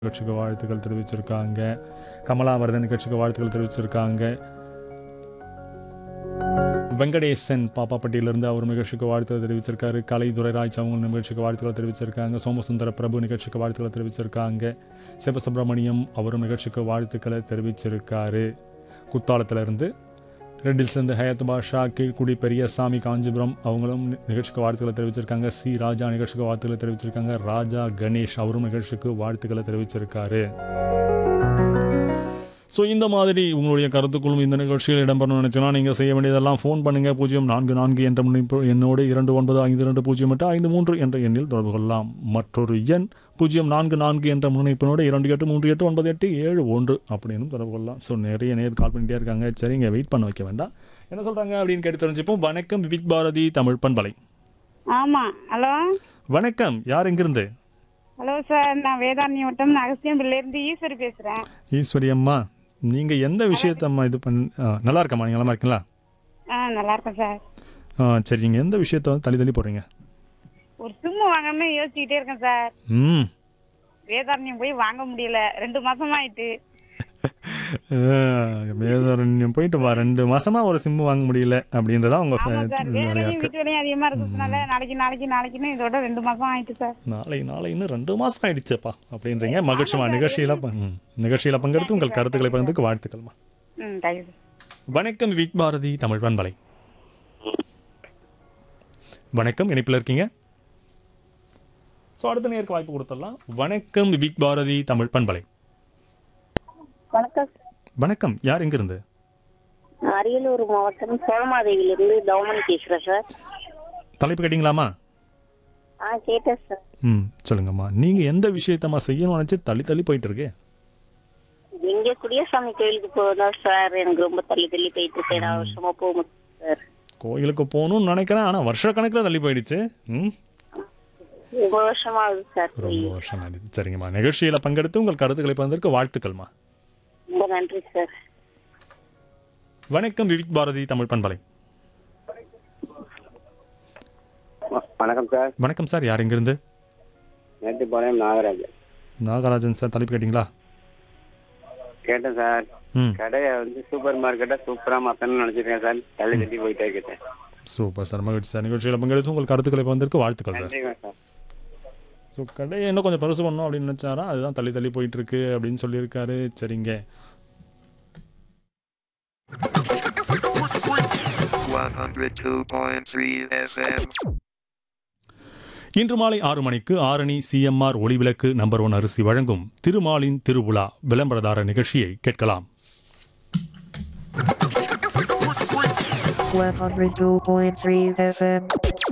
நிகழ்ச்சிக்கு வாழ்த்துக்கள் தெரிவிச்சிருக்காங்க கமலாவர்தன் நிகழ்ச்சிக்கு வாழ்த்துக்கள் தெரிவிச்சிருக்காங்க வெங்கடேசன் பாப்பாப்பட்டியிலிருந்து அவர் நிகழ்ச்சிக்கு வாழ்த்துக்கள் தெரிவிச்சிருக்காரு கலை துரைராஜ் அவங்க நிகழ்ச்சிக்கு வாழ்த்துக்கள் தெரிவிச்சிருக்காங்க சோமசுந்தர பிரபு நிகழ்ச்சிக்கு வாழ்த்துக்களை தெரிவிச்சிருக்காங்க சிவசுப்பிரமணியம் அவரும் நிகழ்ச்சிக்கு வாழ்த்துக்களை தெரிவிச்சிருக்காரு குத்தாலத்திலிருந்து ரெட்டில்ஸ்லேருந்து ஹயத் பாஷா கீழ்குடி பெரியசாமி காஞ்சிபுரம் அவங்களும் நி- நிகழ்ச்சிக்கு வாழ்த்துக்களை தெரிவிச்சிருக்காங்க சி ராஜா நிகழ்ச்சிக்கு வாழ்த்துக்களை தெரிவிச்சிருக்காங்க ராஜா கணேஷ் அவரும் நிகழ்ச்சிக்கு வாழ்த்துக்களை தெரிவிச்சிருக்காரு ஸோ இந்த மாதிரி உங்களுடைய கருத்துக்களும் இந்த நிகழ்ச்சியில் இடம்பெறணும்னு நினச்சினா நீங்கள் செய்ய வேண்டியதெல்லாம் ஃபோன் பண்ணுங்கள் பூஜ்ஜியம் நான்கு நான்கு என்ற முன்னிப்பு எண்ணோடு இரண்டு ஒன்பது ஐந்து ரெண்டு பூஜ்ஜியம் எட்டு ஐந்து மூன்று என்ற எண்ணில் தொடர்பு கொள்ளலாம் மற்றொரு எண் பூஜ்ஜியம் நான்கு நான்கு என்ற முன்னிப்பினோடு இரண்டு எட்டு மூன்று எட்டு ஒன்பது எட்டு ஏழு ஒன்று அப்படின்னு தொடர்பு கொள்ளலாம் ஸோ நிறைய நேர் கால் பண்ணிட்டே இருக்காங்க சரிங்க வெயிட் பண்ண வைக்க வேண்டாம் என்ன சொல்கிறாங்க அப்படின்னு கேட்டு தெரிஞ்சுப்போம் வணக்கம் விவிக் பாரதி தமிழ் பண்பலை ஆமா ஹலோ வணக்கம் யார் எங்கிருந்து ஹலோ சார் நான் வேதாரண்யம் வட்டம் அகஸ்தியம் பிள்ளையிருந்து ஈஸ்வரி பேசுறேன் ஈஸ்வரி அம்மா நீங்கள் எந்த விஷயத்தம்மா இது பண்ண ஆ, நல்லா இருக்கம்மா நீங்கள் நல்லா இருக்கீங்களா ஆ நல்லா இருக்கேன் சார் ஆ சரி நீங்கள் எந்த விஷயத்த வந்து தள்ளி தள்ளி போகிறீங்க ஒரு சிம்மு வாங்காம யோசிச்சுக்கிட்டே இருக்கேன் சார் ம் வேதாரண்யம் போய் வாங்க முடியல ரெண்டு மாசமா ஆயிட்டு வேதாரண்யம் போயிட்டு வா ரெண்டு மாசமா ஒரு சிம்மு வாங்க முடியல அப்படின்றதா உங்க ஆமா ஃபே- சார் வேலையா வேலையும் இருக்கு வீட்டு வேலையும் அதிகமா இருக்கிறதுனால நாளைக்கு நாளைக்கு நாளைக்குன்னு இதோட ரெண்டு மாசம் ஆயிட்டு சார் நாளை நாளை இன்னும் ரெண்டு மாசம் ஆயிடுச்சேப்பா அப்படின்றீங்க மகிழ்ச்சிமா நிகழ்ச்சியில ப- ம், நிகழ்ச்சியில பங்கெடுத்து உங்கள் கருத்துக்களை பகிர்ந்துக்கு வாழ்த்துக்கள்மா ம் தேங்க்யூ வணக்கம் விக் பாரதி தமிழ் பண்பலை வணக்கம் இணைப்பில் இருக்கீங்க ஸோ அடுத்த நேருக்கு வாய்ப்பு கொடுத்துடலாம் வணக்கம் விக் பாரதி தமிழ் பண்பலை வணக்கம் வணக்கம் யார் எங்கிருந்து நான் அரியலூர் மாவட்டம் சோழமாதேவியிலிருந்து தவமணி பேசுறேன் சார் தலைப்பு கேட்டிங்களாமா ஆ கேட்டேன் சார் ம் சொல்லுங்கம்மா நீங்கள் எந்த விஷயத்தம்மா செய்யணும்னு நினச்சி தள்ளி தள்ளி போயிட்டு இருக்கு எங்க குடியசாமி கோயிலுக்கு போகணும் சார் எனக்கு ரொம்ப தள்ளி தள்ளி போயிட்டு இருக்கு நான் வருஷமா போக முடியும் சார் கோயிலுக்கு போகணும்னு நினைக்கிறேன் ஆனால் வருஷக்கணக்கில் தள்ளி போயிடுச்சு ம் ரொம்ப வருஷமா ஆகுது சார் போய் ரொம்ப வருஷம் ஆயிடுச்சு சரிங்கம்மா நிகழ்ச்சியில் பங்கெடுத்து உங்கள் கருத்துக்களை பகிர்ந்ததற்கு வாழ்த்துக்கள்மா ரொம்ப நன்றி சார் வணக்கம் விவிக் பாரதி தமிழ் பண்பலை வ- வணக்கம் சார் வணக்கம் சார் யார் எங்கிருந்து மேட்டுப்பாளையம் நாகராஜ் நாகராஜன் சார் தலைப்பு கேட்டிங்களா கேட்டேன் சார் ம் கடையை வந்து சூப்பர் மார்க்கெட்டை சூப்பராக மாற்றணும்னு நினச்சிருக்கேன் சார் தள்ளி தள்ளி போயிட்டே இருக்கேன் சூப்பர் சார் மகிழ்ச்சி சார் நிகழ்ச்சியில் பங்கெடுத்து உங்கள் கருத்துக்களை பகிர்ந்ததற்கு வாழ்த்துக்கள் சார் நன்றிங்க சார் ஸோ கடையை இன்னும் கொஞ்சம் பெருசு பண்ணணும் அப்படின்னு நினச்சாரா அதுதான் தள்ளி தள்ளி போயிட்டு இருக்கு அப்படின்னு சொல்லியிருக்காரு சரிங்க 102.3 FM. இன்று மாலை ஆறு மணிக்கு Arani CMR Olivilakku number one அரிசி வழங்கும் திருமாலின் திருவிழா விளம்பரதார நிகழ்ச்சியை கேட்கலாம் 102.3 FM.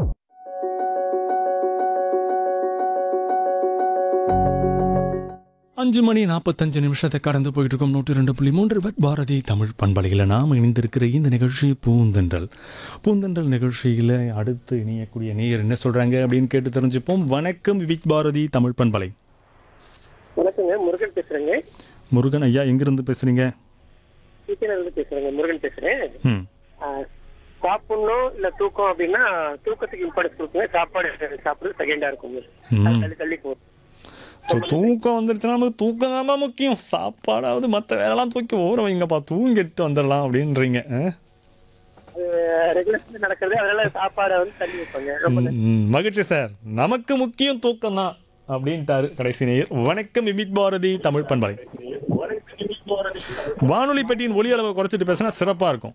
அஞ்சு மணி நாற்பத்தஞ்சு நிமிஷத்தை கடந்து போயிட்டு இருக்கோம் நூற்றி ரெண்டு புள்ளி மூன்று பத் பாரதி தமிழ் பண்பலையில் நாம் இணைந்திருக்கிற இந்த நிகழ்ச்சி பூந்தென்றல் பூந்தென்றல் நிகழ்ச்சியில் அடுத்து இணையக்கூடிய நேயர் என்ன சொல்கிறாங்க அப்படின்னு கேட்டு தெரிஞ்சுப்போம் வணக்கம் விவிக் பாரதி தமிழ் பண்பலை வணக்கங்க முருகன் பேசுறேங்க முருகன் ஐயா எங்கிருந்து பேசுகிறீங்க டீச்சர்ல இருந்து பேசுறேங்க முருகன் பேசுறேன் ம் ஆ, சாப்பிடணும் இல்ல தூக்கம் அப்படின்னா தூக்கத்துக்கு இம்பார்ட்டன்ஸ் கொடுக்குங்க சாப்பாடு சாப்பிடுறது செகண்டா இருக்குங்க அது தள்ளி தள்ளி போகும் ஸோ தூக்கம் வந்துருச்சுன்னா நமக்கு தூக்கம் தான் முக்கியம் சாப்பாடாவது மற்ற வேலைலாம் தூக்கி ஓர வைங்கப்பா தூங்கிட்டு வந்துடலாம் அப்படின்றீங்க ஆ? அது ரெகுலர் நடக்கிறது அதனால சாப்பாடை வந்து தள்ளி வைப்பாங்க ரொம்ப ம், ம், மகிழ்ச்சி சார் நமக்கு முக்கியம் தூக்கம் தான் அப்படின்ட்டாரு கடைசி நேயர் வணக்கம் விபிக் பாரதி தமிழ் பண்பலை வானொலி பெட்டியின் ஒலி அளவை குறைச்சிட்டு பேசினா சிறப்பா இருக்கும்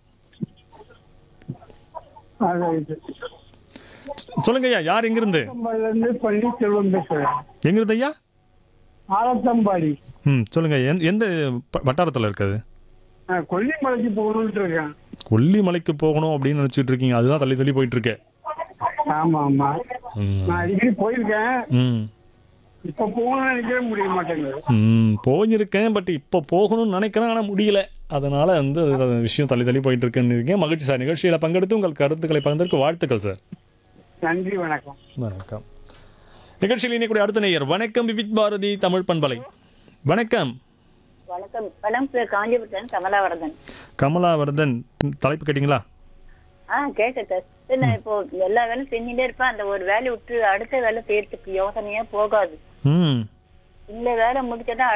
சொல்லுங்க ஐயா யார் எங்கிருந்து இருந்து பள்ளி செல்வம் பேசுறேன் எங்கிருந்து ஐயா ஆலத்தம்பாடி ம் சொல்லுங்க எந்த எந்த ப- வட்டாரத்துல இருக்குது நான் கொல்லிமலைக்கு போகணும்னு இருக்கேன் கொல்லிமலைக்கு போகணும் அப்படின்னு நினைச்சிட்டு இருக்கீங்க அதுதான் தள்ளி தள்ளி போயிட்டு இருக்கு ஆமா ஆமா ம், நான் அடிக்கடி போயிருக்கேன் ம் இப்ப போகணும்னு நினைக்கவே முடிய மாட்டேங்குது ம் போயிருக்கேன் பட் இப்போ போகணும்னு நினைக்கிறேன் ஆனால் முடியல அதனால வந்து அது விஷயம் தள்ளி தள்ளி போயிட்டு இருக்குன்னு இருக்கேன் மகிழ்ச்சி சார் நிகழ்ச்சியில் பங்கெடுத்து உங்கள் கருத்துக்களை பகிர்ந்ததற்கு வாழ்த்துக்கள் சார் நன்றி வணக்கம் வணக்கம் நிகழ்ச்சியில் இணைக்கூடிய அடுத்த நேயர் வணக்கம் விபிக் பாரதி தமிழ் பண்பலை வணக்கம் வணக்கம் வணக்கம் சார் காஞ்சிபுரம் கமலாவரதன் கமலாவர்தன் தலைப்பு கேட்டிங்களா ஆ கேட்டேன் சார் சரி, நான் இப்போ எல்லா வேலையும் செஞ்சுட்டே இருப்பேன் அந்த ஒரு வேலையை விட்டு அடுத்த வேலை செய்யறதுக்கு யோசனையே போகாது ம் இந்த வேலை முடிச்சதான்